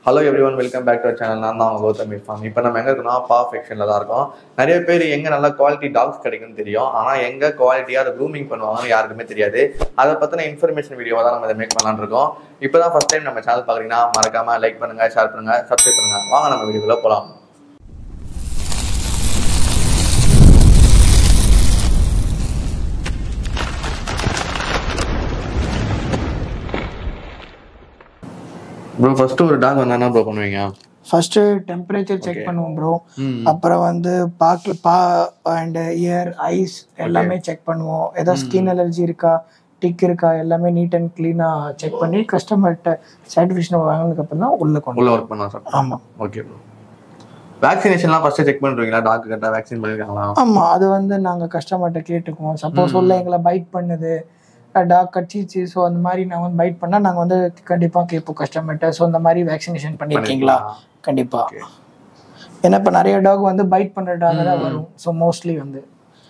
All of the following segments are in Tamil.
Hello everyone welcome back to channel நான் தான் கௌதம் இர்ஃபான் இப்போ நம்ம எங்க இருக்கோம்னா பா ஃபெக்ஷனில் தான் இருக்கோம் நிறைய பேர் எங்க நல்ல குவாலிட்டி டாக்ஸ் கிடைக்கும்னு தெரியும் ஆனா எங்க குவாலிட்டியா அதை க்ரூமிங் பண்ணுவாங்கன்னு யாருக்குமே தெரியாது அதை பத்தின இன்ஃபர்மேஷன் வீடியோவாக தான் நம்ம இதை மேக் பண்ணலாம்னு இருக்கோம் இப்போதான் ஃபர்ஸ்ட் டைம் நம்ம சேனல் பார்க்குறீங்கன்னா மறக்காம லைக் பண்ணுங்க ஷேர் பண்ணுங்க சப்ஸ்கிரைப் பண்ணுங்க வாங்க நம்ம வீடியோக்குள்ள போகலாம் ப்ரோ ஃபர்ஸ்ட் ஒரு டாக் வந்தா என்ன ப்ரோ பண்ணுவீங்க ஃபர்ஸ்ட் டெம்பரேச்சர் செக் பண்ணுவோம் ப்ரோ ம். அப்புறம் வந்து பாக்கு பா அண்ட் இயர் ஐஸ் எல்லாமே செக் பண்ணுவோம் ஏதோ ஸ்கின் அலர்ஜி இருக்கா டிக் இருக்கா எல்லாமே நீட் அண்ட் க்ளீனாக செக் பண்ணி கஸ்டமர்கிட்ட சாட்டிஸ்ஃபேக்ஷன் வாங்கினதுக்கு அப்புறம் தான் உள்ள கொண்டு உள்ள ஒர்க் பண்ணலாம் சார் ஆமாம் ஓகே ப்ரோ வேக்சினேஷன்லாம் ஃபர்ஸ்ட் செக் பண்ணுறீங்களா டாக் கரெக்டாக வேக்சின் பண்ணிருக்காங்களா ஆமாம் அது வந்து நாங்கள் கஸ்டமர்கிட்ட கேட்டுக்குவோம் சப்போஸ் உள்ள எங்களை பைட் பண்ணுது டாக் கடிச்சிச்சு ஸோ அந்த மாதிரி நான் வந்து பைட் பண்ணால் நாங்கள் வந்து கண்டிப்பாக கேட்போம் கஸ்டமர்கிட்ட ஸோ இந்த மாதிரி வேக்சினேஷன் பண்ணியிருக்கீங்களா கண்டிப்பாக Okay. ஏன்னா இப்போ நிறைய டாக் வந்து பைட் பண்ணுற டாக் தான் வரும் ஸோ மோஸ்ட்லி வந்து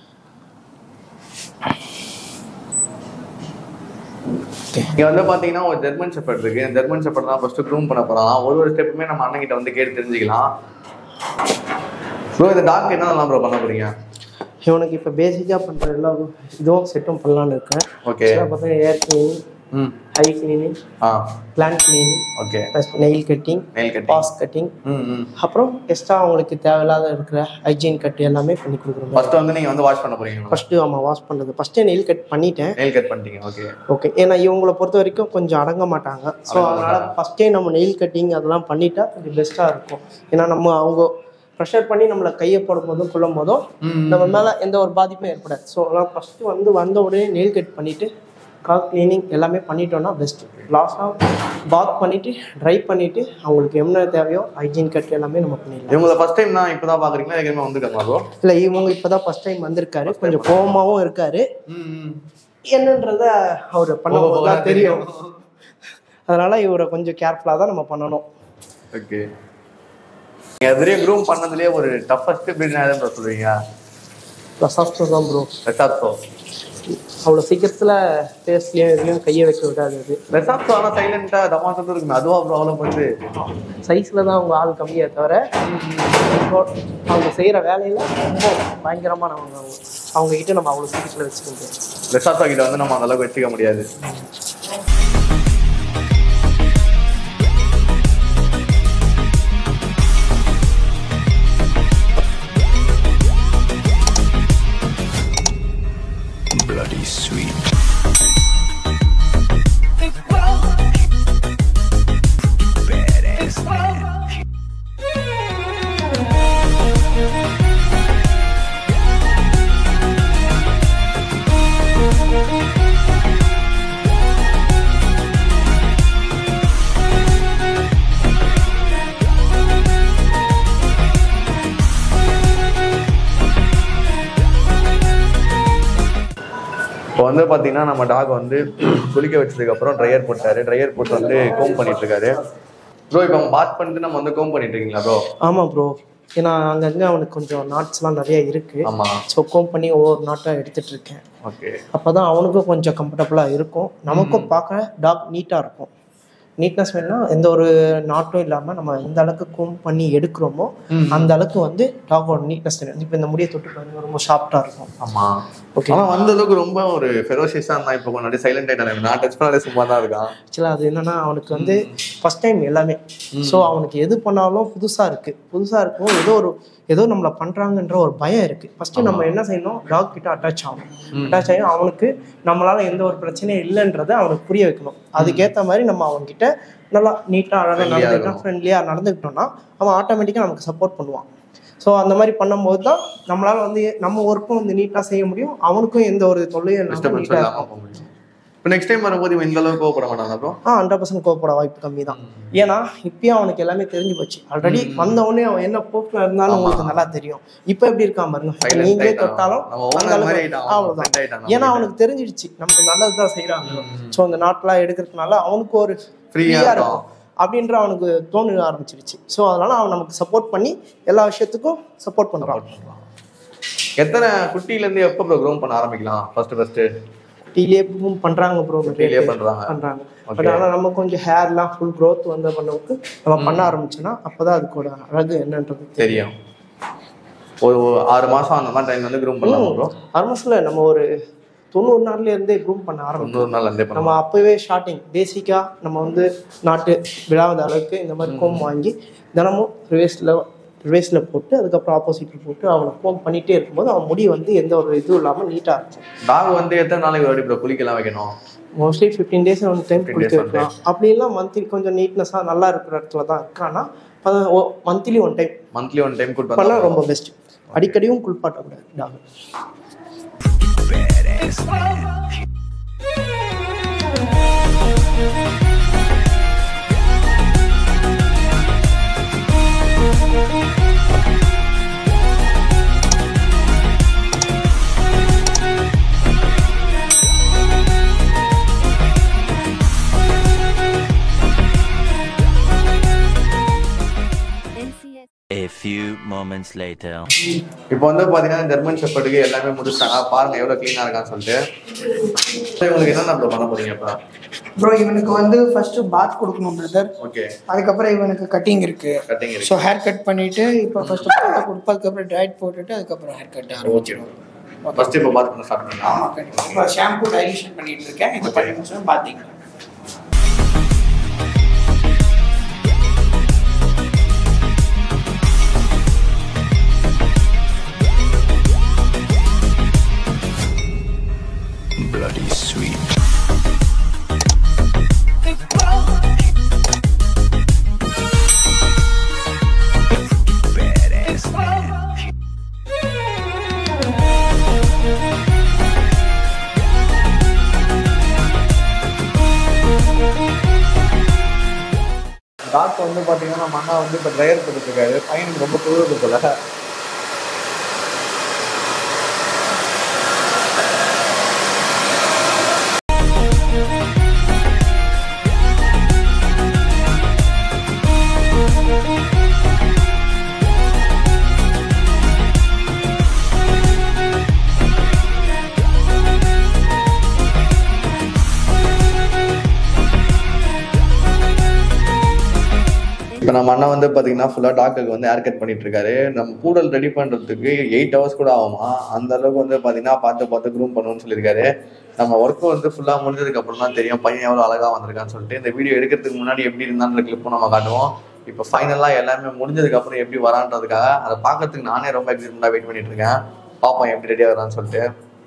இங்க வந்து பாத்தீங்கன்னா ஒரு ஜெர்மன் ஷெப்பர்ட் இருக்கு இந்த ஜெர்மன் ஷெப்பர்ட் தான் ஃபர்ஸ்ட் க்ரூம் பண்ண போறாங்க ஒரு ஒரு ஸ்டெப்புமே நம்ம அண்ணன் கிட்ட வந்து கேட்டு தெரிஞ்சுக்கலாம் ப்ரோ இந்த டாக் என்னெல்லாம் ப்ரோ பண்ண போறீங்க இவனுக்கு இப்போ பேசிக்காக பண்ணுற எல்லா இதுவும் செட்டும் பண்ணலான்னு இருக்கேன் ஓகே பார்த்தா ஏர் கிளீனிங் ம் ஹை கிளீனிங் ஆ gland cleaning okay plus nail cutting nail கட்டி பாஸ் கட்டிங் ம் ம் அப்புறம் எக்ஸ்ட்ரா அவங்களுக்கு தேவையில்லாத இருக்கிற ஹைஜீன் கட் எல்லாமே பண்ணி கொடுக்குறோம் ஃபர்ஸ்ட் வந்து நீங்க வந்து வாஷ் பண்ண போறீங்க ஃபஸ்ட்டு ஆமாம் வாஷ் பண்ணுறது ஃபஸ்ட்டே நெயில் கட் பண்ணிட்டேன் நெயில் கட் பண்ணிட்டீங்க ஓகே ஓகே ஏன்னா இவங்கள பொறுத்த வரைக்கும் கொஞ்சம் அடங்க மாட்டாங்க ஸோ அதனால் ஃபஸ்ட்டே நம்ம நெயில் கட்டிங் அதெல்லாம் பண்ணிட்டா கொஞ்சம் பெஸ்ட்டாக இருக்கும் ஏன்னா நம்ம அவங்க ப்ரெஷர் பண்ணி நம்மளை கையை போடும் போதும் கொள்ளும் போதும் நம்ம மேலே எந்த ஒரு பாதிப்பும் ஏற்படாது ஸோ அதெல்லாம் ஃபஸ்ட்டு வந்து வந்த உடனே நெயில் கட் பண்ணிவிட்டு கால் க்ளீனிங் எல்லாமே பண்ணிட்டோம்னா பெஸ்ட்டு லாஸ்ட்டாக பாத் பண்ணிவிட்டு ட்ரை பண்ணிவிட்டு அவங்களுக்கு என்ன தேவையோ ஹைஜீன் கட் எல்லாமே நம்ம பண்ணிடலாம் இவங்கள ஃபர்ஸ்ட் டைம் தான் இப்பதான் பாக்குறீங்களா ஏற்கனவே வந்திருக்காங்க ப்ரோ இல்லை இவங்க இப்போ தான் ஃபஸ்ட் டைம் வந்திருக்காரு கொஞ்சம் கோவமாகவும் இருக்காரு ம் ம் என்னன்றத அவர் பண்ண போக போக தான் தெரியும் அதனால இவரை கொஞ்சம் கேர்ஃபுல்லாக தான் நம்ம பண்ணணும் ஓகே நீங்க எதிரே க்ரூம் பண்ணதுலயே ஒரு டஃபஸ்ட் பிரீட் எதாவது ப்ரோ சொல்றீங்க ரசாப்டர் தான் ப்ரோ ரெசாப்டோ அவ்வளோ சீக்கிரத்தில் ஃபேஸ்லேயும் எதுலையும் கையை வைக்க விடாது அது ரெசாப்டோ ஆனா சைலண்டா தமாசத்து இருக்குமே அதுவா ப்ரோ அவ்வளோ வந்து சைஸில் தான் அவங்க ஆள் கம்மியாக தவிர இப்போ அவங்க செய்கிற வேலையில் ரொம்ப பயங்கரமானவங்க அவங்க அவங்க கிட்ட நம்ம அவ்வளோ சீக்கிரத்தில் வச்சுக்க முடியாது ரெசாப்டோ கிட்ட வந்து நம்ம அந்த அளவுக்கு வச்சுக்க முடியாது இப்போ வந்து பார்த்தீங்கன்னா நம்ம டாக் வந்து குளிக்க வச்சதுக்கு அப்புறம் ட்ரையர் போட்டாரு ட்ரையர் போட்டு வந்து கோம் பண்ணிட்டு இருக்காரு ப்ரோ இப்போ பாத் பண்ணிட்டு நம்ம வந்து கோம் பண்ணிட்டு இருக்கீங்களா ப்ரோ ஆமாம் ப்ரோ ஏன்னா அங்கங்கே அவனுக்கு கொஞ்சம் நாட்ஸ்லாம் நிறைய இருக்குது ஆமா ஸோ கோம் பண்ணி ஒவ்வொரு நாட்டாக எடுத்துட்டு இருக்கேன் ஓகே அப்போ தான் அவனுக்கும் கொஞ்சம் கம்ஃபர்டபுளாக இருக்கும் நமக்கும் பார்க்க டாக் நீட்டாக இருக்கும் நீட்னஸ் வேணும்னா எந்த ஒரு நாட்டும் இல்லாமல் நம்ம எந்த அளவுக்கு கோம் பண்ணி எடுக்கிறோமோ அந்த அளவுக்கு வந்து டாகோட நீட்னஸ் தெரியும் இப்போ இந்த முடியை தொட்டு பாருங்க ரொம்ப ஷார்ப்டாக இருக்கும் ஆமா ஓகே ஆனா வந்த அளவுக்கு ரொம்ப ஒரு ஃபெரோசியஸா இருந்தான் இப்போ கொஞ்சம் சைலண்ட் ஆயிட்டான் நான் டச் பண்ணாலே சும்மா தான் இருக்கான் ஆக்சுவலாக அது என்னன்னா அவனுக்கு வந்து ஃபர்ஸ்ட் டைம் எல்லாமே ஸோ அவனுக்கு எது பண்ணாலும் புதுசாக இருக்கு புதுசாக இருக்கும் ஏதோ ஒரு ஏதோ நம்மளை பண்ணுறாங்கன்ற ஒரு பயம் இருக்கு ஃபர்ஸ்ட் நம்ம என்ன செய்யணும் டாக் கிட்ட அட்டாச் ஆகணும் அட்டாச் ஆகி அவனுக்கு நம்மளால எந்த ஒரு பிரச்சனையும் இல்லைன்றதை அவனுக்கு புரிய வைக்கணும் அதுக்கேற்ற மாதிரி நம்ம அவன்கிட்ட நல்லா நீட்டாக அழகாக Friendly-ஆ நடந்துக்கிட்டோம் இருக்கணும். ஃப்ரெண்ட்லியாக நடந்துக்கிட்டோம்னா அவன் ஆட்டோமேட்டிக்காக நமக்கு சப்போர்ட் பண்ணுவான் ஸோ அந்த மாதிரி பண்ணும்போது தான் நம்மளால வந்து நம்ம ஒர்க்கும் வந்து நீட்டாக செய்ய முடியும் அவனுக்கும் எந்த ஒரு தொல்லையும் இல்லாமல் டிஸ்டர்பன்ஸ் நீட்டாக இல்லாம போக முடியும் இப்போ நெக்ஸ்ட் டைம் வரும்போது இவன் இந்த அளவுக்கு கோவப்பட மாட்டான் ப்ரோ ஆ ஹண்ட்ரட் பர்சன்ட் கோவப்பட வாய்ப்பு கம்மி தான் ஏன்னா இப்பயும் அவனுக்கு எல்லாமே தெரிஞ்சு போச்சு ஆல்ரெடி வந்த உடனே அவன் என்ன போக்குல இருந்தாலும் உங்களுக்கு நல்லா தெரியும் இப்போ எப்படி இருக்கான் பாருங்க Silent நீங்களே ஆயிட்டான். தொட்டாலும் நம்ம அந்த owner மாதிரி அளவுக்கு ஆயிட்டான். அவ்வளவுதான் friend ஆயிட்டான் நம்ம ஏன்னா கிட்ட. அவனுக்கு தெரிஞ்சிடுச்சு நமக்கு நல்லது தான் செய்யறாங்க ஸோ அந்த நாட்லாம் எடுக்கிறதுனால அவனுக்கு ஒரு Free-ஆ ஃப்ரீயா இருக்கும். இருக்கும் அப்படின்ற அவனுக்கு தோண ஆரம்பிச்சிருச்சு ஸோ அதனால அவன் நமக்கு சப்போர்ட் பண்ணி எல்லா விஷயத்துக்கும் சப்போர்ட் பண்றான் எத்தனை குட்டில இருந்து எப்போ ப்ரோ க்ரோம் பண்ண ஆரம்பிக்கலாம் ஃபர்ஸ்ட் ஃபர்ஸ்ட் டீலே பண்றாங்க ப்ரோ டீலே பண்றாங்க. பண்றாங்க பட் ஆனால் நம்ம கொஞ்சம் ஹேர்லாம் ஃபுல் growth வந்த பண்ணவுக்கு நம்ம பண்ண ஆரம்பிச்சோன்னா அப்பதான் அதுக்கோட அழகு என்னன்றது தெரியும். தெரியும் ஒரு ஒரு ஆறு மாசம் அந்த மாதிரி டைம் வந்து க்ரூம் பண்ணலாம் ப்ரோ ஆல்மோஸ்ட்ல நம்ம ஒரு தொண்ணூறு நாள்ல இருந்தே க்ரூம் பண்ண ஆரம்பிச்சோம் தொண்ணூறு நாள் இருந்தே நம்ம பண்ணலாம் அப்பவே ஸ்டார்டிங் பேசிக்கா நம்ம வந்து நாட்டு விழாத அளவுக்கு இந்த மாதிரி கோம் வாங்கி தினமும் ரிவேஸ்ல ரிவேஸ்ல போட்டு அதுக்கப்புறம் ஆப்போசிட்ல போட்டு அவனை கோம் பண்ணிட்டே இருக்கும்போது அவன் முடி வந்து எந்த ஒரு இதுவும் இல்லாமல் நீட்டாக இருக்கும் டாக் வந்து எத்தனை நாளைக்கு ஒரு ப்ரோ குளிக்கலாம் வைக்கணும் mostly fifteen days one time 15 குளிக்க days one வைக்கலாம் அப்படி இல்லை மந்த்லி கொஞ்சம் நீட்னஸாக நல்லா இருக்கிற இடத்துல தான் இருக்கான்னா monthly one time monthly one time கூட்டு பண்ணால் பண்ணலாம் ரொம்ப பெஸ்ட் அடிக்கடியும் குளிப்பாட்டக்கூடாது dog NCS A few moments later. இப்போ வந்து பாத்தீங்கன்னா ஜெர்மன் ஷெப்பர்டுக்கு எல்லாமே முடிச்சிட்டாங்க பாருங்க எவ்வளவு க்ளீனா இருக்கான்னு சொல்லிட்டு இப்போ இவங்களுக்கு என்னென்ன ப்ரோ பண்ண போறீங்க இப்போ ப்ரோ இவனுக்கு வந்து ஃபர்ஸ்ட் பாத் கொடுக்கணும் பிரதர் ஓகே அதுக்கப்புறம் இவனுக்கு கட்டிங் இருக்கு கட்டிங் இருக்கு ஸோ ஹேர் கட் பண்ணிட்டு இப்போ ஃபர்ஸ்ட் பாத்தை கொடுப்போம் அதுக்கப்புறம் ட்ரைட் போட்டுட்டு அதுக்கப்புறம் ஹேர் கட் ஆரம்பிச்சிடும் ஃபர்ஸ்ட் இப்போ பாத்து பண்ண ஸ்டார்ட் பண்ணலாம் ஆமாம் கண்டிப்பாக இப்போ ஷாம்பு டைலிஷன் பண்ணிட்டு இருக்கேன் இது பத்து நிமிஷம் பார்த்தீங்க Bloody sweet. டாக் வந்து பாத்தீங்கன்னா நம்ம அண்ணா வந்து இப்போ ட்ரையர் போட்டுட்டு இருக்காரு பையனுக்கு ரொம்ப குளிர்றது போல இப்போ நம்ம அண்ணா வந்து பார்த்தீங்கன்னா ஃபுல்லாக டாக்குக்கு வந்து ஹேர் கட் பண்ணிட்டு இருக்காரு நம்ம பூடல் ரெடி பண்ணுறதுக்கு எயிட் ஹவர்ஸ் கூட ஆகுமா அந்த அளவுக்கு வந்து பார்த்தீங்கன்னா பார்த்து பார்த்து க்ரூம் பண்ணணும்னு சொல்லியிருக்காரு நம்ம ஒர்க்கு வந்து ஃபுல்லாக முடிஞ்சதுக்கு அப்புறம் தான் தெரியும் பையன் எவ்வளோ அழகாக வந்திருக்கான்னு சொல்லிட்டு இந்த வீடியோ எடுக்கிறதுக்கு முன்னாடி எப்படி இருந்தான்ற கிளிப்பும் நம்ம காட்டுவோம் இப்போ ஃபைனலாக எல்லாமே முடிஞ்சதுக்கு அப்புறம் எப்படி வரான்றதுக்காக அதை பார்க்கறதுக்கு நானே ரொம்ப எக்ஸைட்மெண்ட்டாக வெயிட் பண்ணிட்டு இருக்கேன் பார்ப்போம் எப்படி ரெடியாக வரான்னு சொல்லிட்டு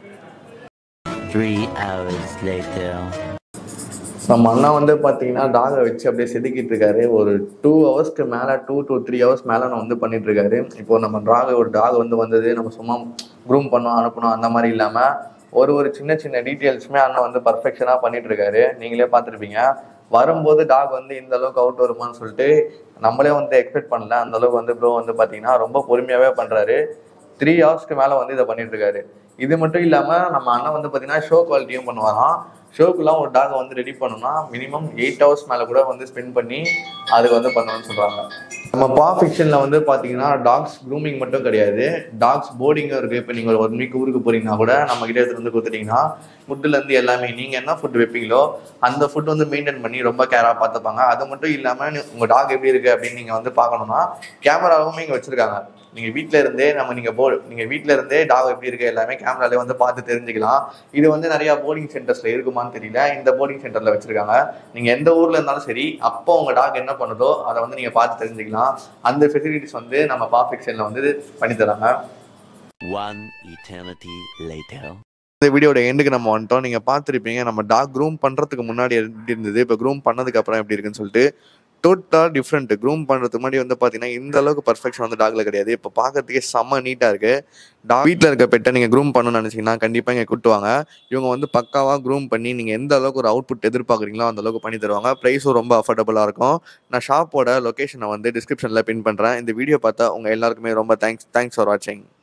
Three hours later. நம்ம அண்ணா வந்து பார்த்தீங்கன்னா டாகை வச்சு அப்படியே செதுக்கிட்டு இருக்காரு ஒரு டூ ஹவர்ஸ்க்கு மேலே டூ to த்ரீ ஹவர்ஸ் மேலே நான் வந்து பண்ணிட்டு இருக்காரு இப்போ நம்ம டாக் ஒரு டாக் வந்து வந்தது நம்ம சும்மா க்ரூம் பண்ணோம் அனுப்பணும் அந்த மாதிரி இல்லாமல் ஒரு ஒரு சின்ன சின்ன டீட்டெயில்ஸுமே அண்ணன் வந்து பர்ஃபெக்ஷனாக பண்ணிட்டு இருக்காரு நீங்களே பார்த்துருப்பீங்க வரும்போது டாக் வந்து இந்த அளவுக்கு அவுட் வருமான்னு சொல்லிட்டு நம்மளே வந்து எக்ஸ்பெக்ட் பண்ணல அந்த அளவுக்கு வந்து ப்ரோ வந்து பார்த்தீங்கன்னா ரொம்ப பொறுமையாகவே பண்ணுறாரு த்ரீ ஹவர்ஸ்க்கு மேலே வந்து இதை பண்ணிட்டு இருக்காரு இது மட்டும் இல்லாமல் நம்ம அண்ணன் வந்து பார்த்தீங்கன்னா ஷோ குவாலிட்டியும் பண்ணுவாராம் ஷோக்குலாம் ஒரு டாகை வந்து ரெடி பண்ணணும்னா மினிமம் எயிட் ஹவர்ஸ் மேலே கூட வந்து ஸ்பெண்ட் பண்ணி அதுக்கு வந்து பண்ணணும்னு சொல்கிறாங்க நம்ம பா ஃபிக்ஷனில் வந்து பார்த்தீங்கன்னா டாக்ஸ் க்ரூமிங் மட்டும் கிடையாது டாக்ஸ் போர்டிங்கும் இருக்குது இப்போ நீங்கள் ஒரு ஒன் வீக் ஊருக்கு போகிறீங்கன்னா கூட நம்ம கிட்ட எடுத்துட்டு வந்து கொடுத்துட்டீங்கன்னா ஃபுட்டுலேருந்து எல்லாமே நீங்கள் என்ன ஃபுட் வைப்பீங்களோ அந்த ஃபுட் வந்து மெயின்டைன் பண்ணி ரொம்ப கேராக பார்த்துப்பாங்க அது மட்டும் இல்லாமல் உங்கள் டாக் எப்படி இருக்குது அப்படின்னு நீங்கள் வந்து பார்க்கணுன்னா கேமராவும் இங்கே வச்சுருக்காங்க நீங்கள் வீட்டில் இருந்தே நம்ம நீங்கள் போ நீங்கள் வீட்டில் இருந்தே டாக் எப்படி இருக்கு எல்லாமே கேமராலே வந்து பார்த்து தெரிஞ்சுக்கலாம் இது வந்து நிறையா போர்டிங் சென்டர்ஸில் இருக்குமான்னு தெரியல இந்த போர்டிங் சென்டரில் வச்சுருக்காங்க நீங்கள் எந்த ஊரில் இருந்தாலும் சரி அப்போ உங்கள் டாக் என்ன பண்ணுதோ அதை வந்து நீங்கள் பார்த்து தெரிஞ்சுக்கலாம் அந்த ஃபெசிலிட்டிஸ் வந்து நம்ம பாஃபிக்ஷனில் வந்து பண்ணி தராங்க One eternity later. இந்த வீடியோட எண்டுக்கு நம்ம வந்துட்டோம் நீங்கள் பார்த்துருப்பீங்க நம்ம டாக் க்ரூம் பண்ணுறதுக்கு முன்னாடி எப்படி இருந்தது இப்போ க்ரூம் பண்ணதுக்கு அப்புறம் எப்படி இருக்குன்னு சொல்லிட்டு டோட்டலாக டிஃப்ரெண்ட் க்ரூம் பண்ணுறதுக்கு முன்னாடி வந்து பார்த்தீங்கன்னா இந்த அளவுக்கு பர்ஃபெக்ஷன் வந்து டாக்ல கிடையாது இப்போ பார்க்கறதுக்கே செம்ம நீட்டாக இருக்கு டாக் வீட்டில் இருக்க பெட்டை நீங்கள் க்ரூம் பண்ணணும்னு நினச்சிங்கன்னா கண்டிப்பாக இங்கே கூட்டுவாங்க இவங்க வந்து பக்காவாக க்ரூம் பண்ணி நீங்கள் எந்த அளவுக்கு ஒரு அவுட்புட் எதிர்பார்க்குறீங்களோ அந்த அளவுக்கு பண்ணி தருவாங்க ப்ரைஸும் ரொம்ப அஃபோர்டபுளாக இருக்கும் நான் ஷாப்போட லொக்கேஷனை வந்து டிஸ்கிரிப்ஷனில் பின் பண்ணுறேன் இந்த வீடியோ பார்த்தா உங்கள் எல்லாருக்குமே ரொம்ப தேங்க்ஸ் தேங்க்ஸ் ஃபார் வாட்சிங்